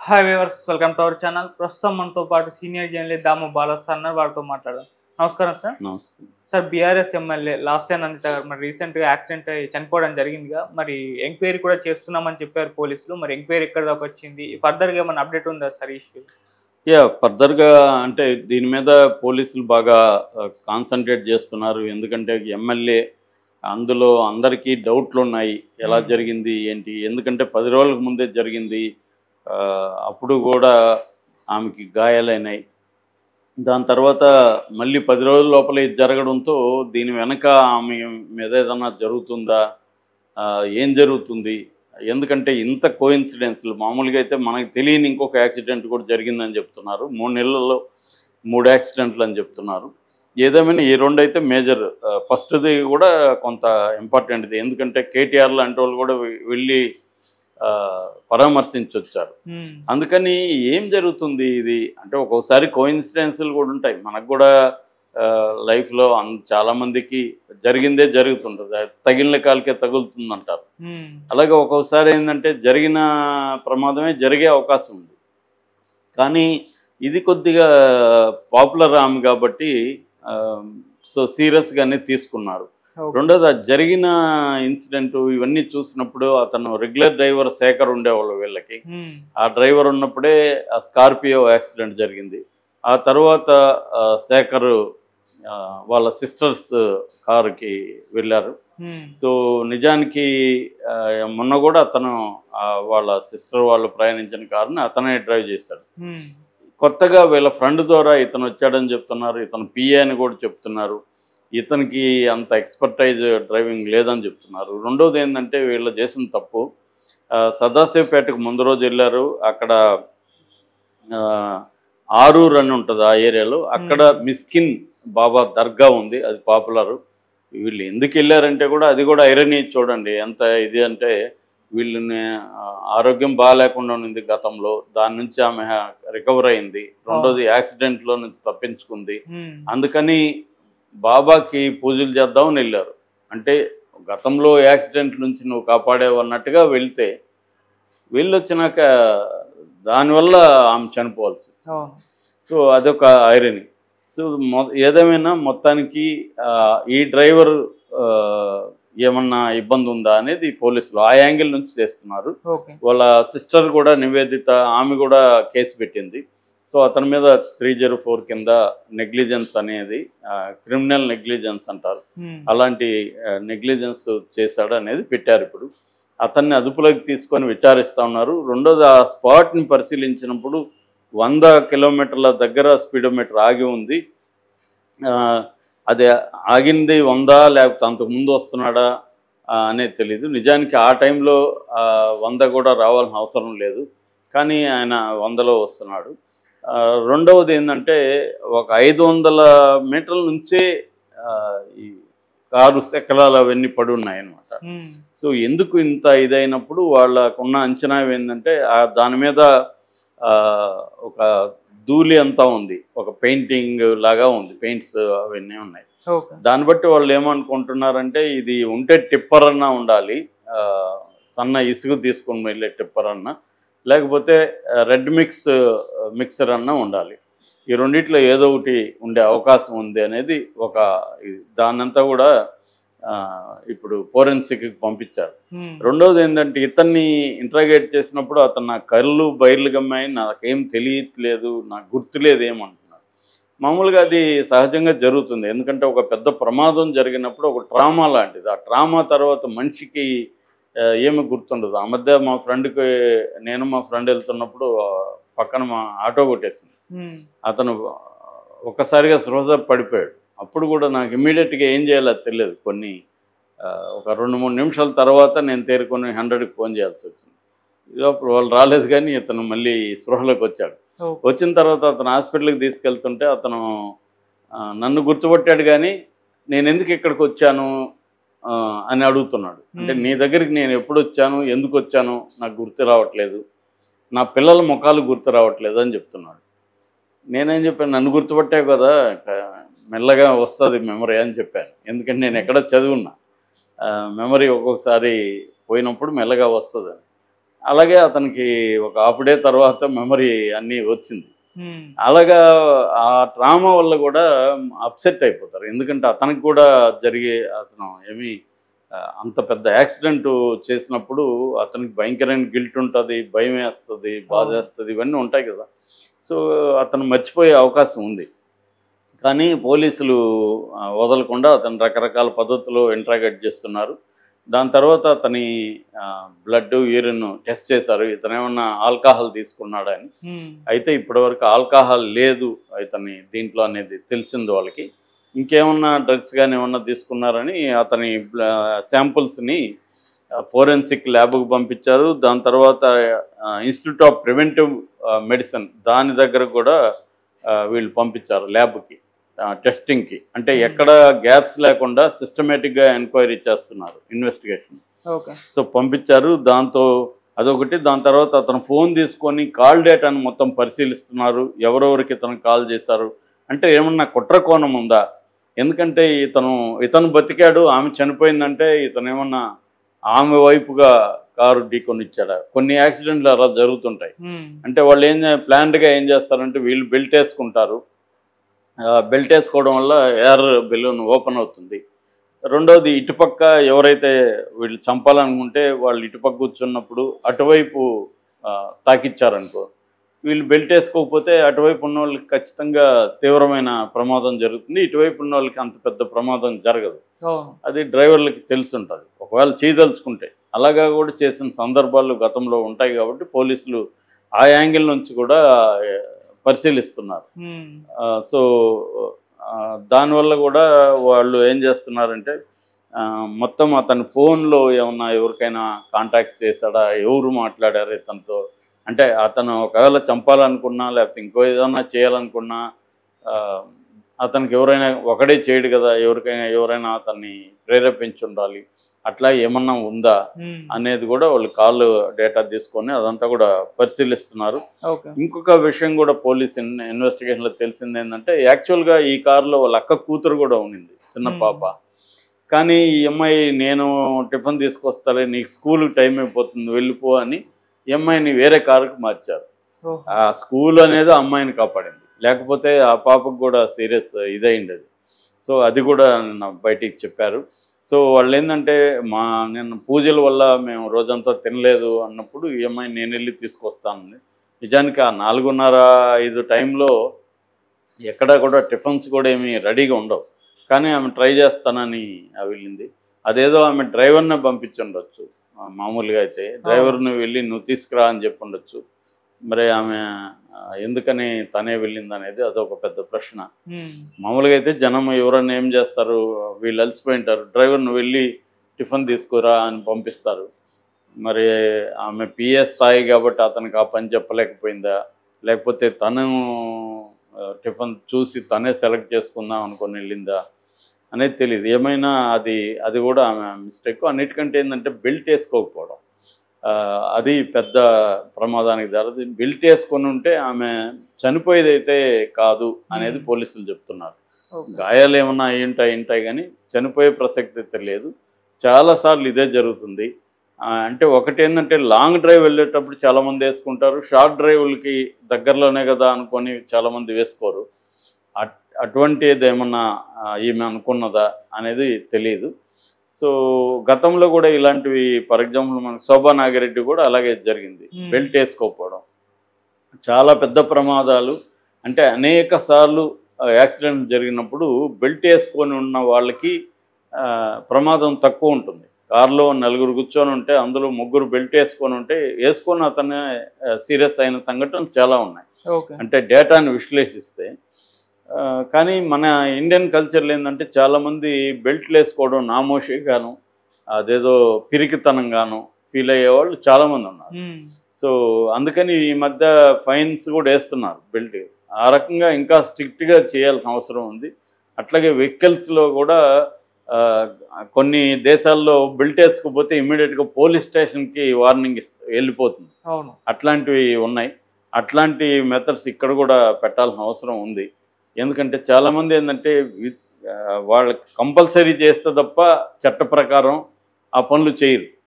Hi viewers welcome to our channel ప్రస్తుతం మనతో పాటు సీనియర్ జర్నలిస్ట్ దాము బాలస్ అన్నారు వారితో మాట్లాడదాం నమస్కారం సార్ నమస్తే sir BRS MLA last Nanditha గారు మరి రీసెంట్గా యాక్సిడెంట్ అయ్యి చనిపోవడం జరిగిందిగా మరి ఎంక్వైరీ కూడా చేస్తున్నామని చెప్పారు పోలీసులు మరి ఎంక్వైరీ ఎక్కడ దాకా వచ్చింది ఫర్దర్గా ఏమైనా అప్డేట్ ఉందా సార్ ఇష్యూ యా ఫర్దర్గా అంటే దీని మీద పోలీసులు బాగా కాన్సన్ట్రేట్ చేస్తున్నారు ఎందుకంటే ఎమ్మెల్యే అందులో అందరికీ డౌట్లు ఉన్నాయి ఎలా Hmm. జరిగింది ఏంటి ఎందుకంటే పది రోజులకు ముందే జరిగింది ఆ, అప్పుడు కూడా ఆమెకి గాయాలైనాయి దాని తర్వాత మళ్ళీ పది రోజుల లోపల ఇది జరగడంతో దీని వెనక ఆమె మీద ఏదన్నా జరుగుతుందా ఆ, ఏం జరుగుతుంది ఎందుకంటే ఇంత కోఇన్సిడెన్స్లు మామూలుగా అయితే మనకి తెలియని ఇంకొక యాక్సిడెంట్ కూడా జరిగిందని చెప్తున్నారు మూడు నెలల్లో మూడు యాక్సిడెంట్లు అని చెప్తున్నారు ఏదేమైనా ఈ రెండు అయితే మేజర్ ఫస్ట్ది కూడా కొంత ఇంపార్టెంట్ది ఎందుకంటే కేటీఆర్ లాంటి వాళ్ళు కూడా వె- వెళ్ళి ఆ, పరామర్శించి వచ్చారు అందుకని ఏం జరుగుతుంది ఇది అంటే ఒక్కొక్కసారి కోఇన్సిడెన్స్లు కూడా ఉంటాయి మనకు కూడా లైఫ్లో చాలామందికి జరిగిందే జరుగుతుంటుంది అది తగిలిన కాలికే తగులుతుంది అంటారు అలాగే ఒక్కొక్కసారి ఏంటంటే జరిగిన ప్రమాదమే జరిగే అవకాశం ఉంది కానీ ఇది కొద్దిగా పాపులర్ ఆమె కాబట్టి సో సీరియస్గానే తీసుకున్నారు రెండోది ఆ జరిగిన ఇన్సిడెంట్ ఇవన్నీ చూసినప్పుడు అతను రెగ్యులర్ డ్రైవర్ శేఖర్ ఉండేవాళ్ళు వీళ్ళకి ఆ డ్రైవర్ ఉన్నప్పుడే ఆ స్కార్పియో యాక్సిడెంట్ జరిగింది ఆ తర్వాత ఆ, శేఖర్ ఆ, వాళ్ళ సిస్టర్స్ కారుకి వెళ్ళారు సో నిజానికి ఆ, మొన్న కూడా అతను ఆ, వాళ్ళ సిస్టర్ వాళ్ళు ప్రయాణించిన కారుని అతనే డ్రైవ్ చేశాడు కొత్తగా వీళ్ళ ఫ్రెండ్ ద్వారా ఇతను వచ్చాడని చెప్తున్నారు ఇతను పిఏ అని కూడా చెప్తున్నారు ఇతనికి అంత ఎక్స్పర్టైజ్ డ్రైవింగ్ లేదని చెప్తున్నారు రెండోది ఏంటంటే వీళ్ళు చేసిన తప్పు ఆ, సదాశివపేటకు ముందు రోజు వెళ్ళారు అక్కడ ఆ, ఆరూర్ అని ఉంటుంది ఆ ఏరియాలో అక్కడ మిస్కిన్ బాబా దర్గా ఉంది అది పాపులర్ వీళ్ళు ఎందుకు వెళ్ళారంటే కూడా అది కూడా ఐరనీ చూడండి ఎంత ఇది అంటే వీళ్ళని ఆ, ఆరోగ్యం బాగాలేకుండా ఉంది గతంలో దాని నుంచి ఆమె రికవర్ అయింది రెండోది యాక్సిడెంట్లో నుంచి తప్పించుకుంది అందుకని బాబాకి పూజలు చేద్దామని వెళ్ళారు అంటే గతంలో యాక్సిడెంట్ నుంచి నువ్వు కాపాడేవు అన్నట్టుగా వెళ్తే వెళ్ళొచ్చినాక దానివల్ల ఆమె చనిపోవాల్సి అవును సో అదొక ఐరనీ సో మొ ఏదేమైనా మొత్తానికి ఆ, ఈ డ్రైవర్ ఆ, ఏమన్నా ఇబ్బంది ఉందా అనేది పోలీసులు ఆ యాంగిల్ నుంచి చేస్తున్నారు ఓకే వాళ్ళ సిస్టర్ కూడా నివేదిత ఆమె కూడా కేసు పెట్టింది సో అతని మీద త్రీ జీరో ఫోర్ కింద నెగ్లిజెన్స్ అనేది క్రిమినల్ నెగ్లిజెన్స్ అంటారు అలాంటి నెగ్లిజెన్స్ చేశాడు అనేది పెట్టారు ఇప్పుడు అతన్ని అదుపులోకి తీసుకొని విచారిస్తూ ఉన్నారు రెండోది ఆ స్పాట్ని పరిశీలించినప్పుడు వంద కిలోమీటర్ల దగ్గర స్పీడోమీటర్ ఆగి ఉంది ఆ, అది ఆగింది వందా లేకపోతే అంతకు ముందు వస్తున్నాడా ఆ, అనేది తెలియదు నిజానికి ఆ టైంలో ఆ, వంద కూడా రావాల్సిన అవసరం లేదు కానీ ఆయన వందలో వస్తున్నాడు ఆ, రెండవది ఏంటంటే ఒక ఐదు వందల మీటర్ల నుంచే ఆ, ఈ కారు శకలాలు అవన్నీ పడి ఉన్నాయన్నమాట సో ఎందుకు ఇంత ఇదైనప్పుడు వాళ్ళకున్న అంచనా ఏంటంటే ఆ దాని మీద ఆ, ఒక ధూళి అంతా ఉంది ఒక పెయింటింగ్ లాగా ఉంది పెయింట్స్ అవన్నీ ఉన్నాయి ఓకే దాన్ని బట్టి వాళ్ళు ఏమనుకుంటున్నారంటే ఇది ఉంటే టిప్పర్ అన్నా ఉండాలి ఆ, సన్న ఇసుగు తీసుకొని వెళ్ళే టిప్పర్ అన్నా లేకపోతే రెడ్ మిక్స్ మిక్సర్ అన్నా ఉండాలి ఈ రెండిట్లో ఏదో ఒకటి ఉండే అవకాశం ఉంది అనేది ఒక ఇది. దాన్నంతా కూడా ఆ, ఇప్పుడు ఫోరెన్సిక్కి పంపించారు రెండోది ఏంటంటే ఇతన్ని ఇంట్రాగేట్ చేసినప్పుడు అతను నా కళ్ళు బయర్లు గమ్మాయి నాకేం తెలియట్లేదు నాకు గుర్తులేదు ఏమంటున్నారు మామూలుగా అది సహజంగా జరుగుతుంది ఎందుకంటే ఒక పెద్ద ప్రమాదం జరిగినప్పుడు ఒక ట్రామా లాంటిది ఆ ట్రామా తర్వాత మనిషికి ఆ, ఏమి గుర్తుండదు ఆ మధ్య మా ఫ్రెండ్కి నేను మా ఫ్రెండ్ వెళ్తున్నప్పుడు ఆ, పక్కన మా ఆటో కొట్టేసింది అతను ఒక్కసారిగా సృహ పడిపోయాడు అప్పుడు కూడా నాకు ఇమ్మీడియట్గా ఏం చేయాలో అది తెలియదు కొన్ని ఆ, ఒక రెండు మూడు నిమిషాల తర్వాత నేను తేరుకొని హండ్రెడ్కి ఫోన్ చేయాల్సి వచ్చింది ఇదో అప్పుడు వాళ్ళు రాలేదు కానీ ఇతను మళ్ళీ స్పృహలోకి వచ్చాడు వచ్చిన తర్వాత అతను హాస్పిటల్కి తీసుకెళ్తుంటే అతను ఆ, నన్ను గుర్తుపట్టాడు కానీ నేను ఎందుకు ఇక్కడికి వచ్చాను ఆ, అని అడుగుతున్నాడు అంటే Hmm. నీ దగ్గరికి నేను ఎప్పుడు వచ్చాను ఎందుకు వచ్చాను నాకు గుర్తు రావట్లేదు నా పిల్లల ముఖాలు గుర్తు రావట్లేదు అని చెప్తున్నాడు నేనేం చెప్పాను నన్ను గుర్తుపట్టావు కదా క- మెల్లగా వస్తుంది మెమరీ అని చెప్పాను ఎందుకంటే నేను ఎక్కడ చదివున్నా మెమరీ ఒక్కొక్కసారి పోయినప్పుడు మెల్లగా వస్తుంది అలాగే అతనికి ఒక హాఫ్ డే తర్వాత మెమరీ అన్నీ వచ్చింది ఉమ్, అలాగా ఆ ట్రామా వల్ల కూడా అప్సెట్ అయిపోతారు ఎందుకంటే అతనికి కూడా జరిగే అతను ఏమి ఆ, అంత పెద్ద యాక్సిడెంట్ చేసినప్పుడు అతనికి భయంకరమైన గిల్ట్ ఉంటుంది భయం వేస్తుంది బాధ అవును. వేస్తుంది ఇవన్నీ ఉంటాయి కదా సో అతను మర్చిపోయే అవకాశం ఉంది కానీ పోలీసులు ఆ, వదలకుండా అతను రకరకాల పద్ధతుల్లో ఇంట్రాగేట్ చేస్తున్నారు దాని తర్వాత అతని బ్లడ్ యూరిన్ టెస్ట్ చేశారు ఇతను ఏమన్నా ఆల్కహాల్ తీసుకున్నాడా అని ఉమ్, అయితే ఇప్పటివరకు ఆల్కహాల్ లేదు ఇతని దీంట్లో అనేది తెలిసింది వాళ్ళకి ఇంకేమన్నా డ్రగ్స్ కానీ ఏమన్నా తీసుకున్నారని అతని శాంపుల్స్ని ఫోరెన్సిక్ ల్యాబ్కు పంపించారు దాని తర్వాత ఇన్స్టిట్యూట్ ఆఫ్ ప్రివెంటివ్ మెడిసిన్ దాని దగ్గర కూడా ఆ, వీళ్ళు పంపించారు ల్యాబ్కి టెస్టింగ్కి అంటే Hmm. ఎక్కడ గ్యాప్స్ లేకుండా సిస్టమేటిక్గా ఎంక్వైరీ చేస్తున్నారు ఇన్వెస్టిగేషన్ ఓకే సో పంపించారు దాంతో అదొకటి దాని తర్వాత అతను ఫోన్ తీసుకొని కాల్ డేటాను మొత్తం పరిశీలిస్తున్నారు ఎవరెవరికి ఇతను కాల్ చేశారు అంటే ఏమన్నా కుట్ర కోణం ఉందా ఎందుకంటే ఇతను ఇతను బతికాడు ఆమె చనిపోయిందంటే ఇతను ఏమన్నా ఆమె వైపుగా కారు ఢీకొని ఇచ్చాడా కొన్ని యాక్సిడెంట్లు అలా జరుగుతుంటాయి ఉమ్, అంటే వాళ్ళు ఏం చే- ప్లాన్డ్గా ఏం చేస్తారంటే వీళ్ళు బెల్ట్ వేసుకుంటారు ఆ, బెల్ట్ వేసుకోవడం వల్ల ఎయిర్ బెలూన్ ఓపెన్ అవుతుంది రెండోది ఇటుపక్క ఎవరైతే వీళ్ళు చంపాలనుకుంటే వాళ్ళు ఇటుపక్క కూర్చున్నప్పుడు అటువైపు ఆ, తాకిచ్చారనుకో వీళ్ళు బెల్ట్ వేసుకోకపోతే అటువైపు ఉన్న వాళ్ళకి ఖచ్చితంగా తీవ్రమైన ప్రమాదం జరుగుతుంది ఇటువైపు ఉన్న వాళ్ళకి అంత పెద్ద ప్రమాదం జరగదు అవును అది డ్రైవర్లకి తెలుసుంటుంది ఒకవేళ చేయదలుచుకుంటే అలాగా కూడా చేసిన సందర్భాలు గతంలో ఉంటాయి కాబట్టి పోలీసులు ఆ యాంగిల్ నుంచి కూడా ఏ, పరిశీలిస్తున్నారు ఉమ్, ఆ, సో ఆ, దానివల్ల కూడా వాళ్ళు ఏం చేస్తున్నారంటే ఆ, మొత్తం అతని ఫోన్లో ఏమన్నా ఎవరికైనా కాంటాక్ట్ చేశాడా ఎవరు మాట్లాడారు ఇతనితో అంటే అతను ఒకవేళ చంపాలనుకున్నా లేకపోతే ఇంకో ఏదైనా చేయాలనుకున్నా ఆ, అతనికి ఎవరైనా ఒకడే చేయడు కదా ఎవరికైనా ఎవరైనా అతన్ని ప్రేరేపించి ఉండాలి అట్లా ఏమన్నా ఉందా ఉమ్, అనేది కూడా వాళ్ళు కాల్ డేటా తీసుకొని అదంతా కూడా పరిశీలిస్తున్నారు ఓకే ఇంకొక విషయం కూడా పోలీస్ ఇన్ ఇన్వెస్టిగేషన్లో తెలిసింది ఏంటంటే యాక్చువల్గా ఈ కారులో వాళ్ళ అక్క కూతురు కూడా ఉన్నింది చిన్న Hmm. పాప కానీ ఈ అమ్మాయి నేను టిఫిన్ తీసుకొస్తాలే నీకు స్కూల్కి టైం అయిపోతుంది వెళ్ళిపో అని ఈ అమ్మాయిని వేరే కారుకి మార్చారు ఓ, ఆ స్కూల్ అనేది ఆ అమ్మాయిని కాపాడింది లేకపోతే ఆ పాపకు కూడా సీరియస్ ఇదైంది అది సో అది కూడా నిన్న బయటికి చెప్పారు సో వాళ్ళు ఏంటంటే మా నిన్న పూజల వల్ల మేము రోజంతా తినలేదు అన్నప్పుడు ఈ అమ్మాయి నేను వెళ్ళి తీసుకొస్తాను నిజానికి ఆ నాలుగున్నర ఐదు టైంలో ఎక్కడా కూడా టిఫిన్స్ కూడా ఏమీ రెడీగా ఉండవు కానీ ఆమె ట్రై చేస్తానని ఆ వెళ్ళింది అదేదో ఆమె డ్రైవర్నే పంపించుండొచ్చు ఆ, మామూలుగా అయితే డ్రైవర్ని వెళ్ళి నువ్వు తీసుకురా అని చెప్పి ఉండొచ్చు మరి ఆమె ఆ, ఎందుకని తనే వెళ్ళింది అనేది అదొక పెద్ద ప్రశ్న ఉమ్, మామూలుగా అయితే జనం ఎవరన్నా ఏం చేస్తారు వీళ్ళు అలసిపోయి ఉంటారు డ్రైవర్ను వెళ్ళి టిఫిన్ తీసుకురా అని పంపిస్తారు మరి ఆమె పిఏ స్థాయి కాబట్టి అతనికి ఆ పని చెప్పలేకపోయిందా లేకపోతే తను ఆ, టిఫిన్ చూసి తనే సెలెక్ట్ చేసుకుందాం అనుకొని వెళ్ళిందా అనేది తెలియదు ఏమైనా అది అది కూడా ఆమె మిస్టేక్ అన్నిటికంటే ఏంటంటే బెల్ట్ వేసుకోకపోవడం ఆ, అది పెద్ద ప్రమాదానికి దారి బెల్ట్ వేసుకొని ఉంటే ఆమె చనిపోయేది అయితే కాదు అనేది Hmm. పోలీసులు చెప్తున్నారు ఓకే గాయాలు ఏమన్నా అయి ఉంటాయి ఉంటాయి కానీ చనిపోయే ప్రసక్తి అయితే లేదు చాలాసార్లు ఇదే జరుగుతుంది ఆ, అంటే ఒకటి ఏంటంటే లాంగ్ డ్రైవ్ వెళ్ళేటప్పుడు చాలామంది వేసుకుంటారు షార్ట్ డ్రైవ్లకి దగ్గరలోనే కదా అనుకొని చాలామంది వేసుకోరు అట్ అటువంటిది ఏమన్నా ఆ, ఈమె అనుకున్నదా అనేది తెలియదు సో గతంలో కూడా ఇలాంటివి ఫర్ ఎగ్జాంపుల్ మనకు శోభా నాగిరెడ్డి కూడా అలాగే జరిగింది Hmm. బెల్ట్ వేసుకోకపోవడం చాలా పెద్ద ప్రమాదాలు అంటే అనేక సార్లు యాక్సిడెంట్ జరిగినప్పుడు బెల్ట్ వేసుకొని ఉన్న వాళ్ళకి ఆ, ప్రమాదం తక్కువ ఉంటుంది కారులో నలుగురు కూర్చొని ఉంటే అందులో ముగ్గురు బెల్ట్ వేసుకొని ఉంటే వేసుకొని అతనే సీరియస్ అయిన సంఘటనలు చాలా ఉన్నాయి ఓకే అంటే డేటాను విశ్లేషిస్తే ఆ, కానీ మన ఇండియన్ కల్చర్లో ఏంటంటే చాలామంది బెల్ట్లు వేసుకోవడం నామోషిగాను అదేదో పిరికితనంగాను ఫీల్ అయ్యేవాళ్ళు చాలామంది ఉన్నారు ఉమ్, సో అందుకని ఈ మధ్య ఫైన్స్ కూడా వేస్తున్నారు బెల్ట్ ఆ రకంగా ఇంకా స్ట్రిక్ట్గా చేయాల్సిన అవసరం ఉంది అట్లాగే వెహికల్స్లో కూడా ఆ, కొన్ని దేశాల్లో బెల్ట్ వేసుకోకపోతే ఇమీడియట్గా పోలీస్ స్టేషన్కి వార్నింగ్ ఇస్త వెళ్ళిపోతుంది అవును అట్లాంటివి ఉన్నాయి అట్లాంటి మెథడ్స్ ఇక్కడ కూడా పెట్టాల్సిన అవసరం ఉంది ఎందుకంటే చాలామంది ఏంటంటే వి- ఆ, వాళ్ళకి కంపల్సరీ చేస్తే తప్ప చట్ట ప్రకారం ఆ పనులు చేయరు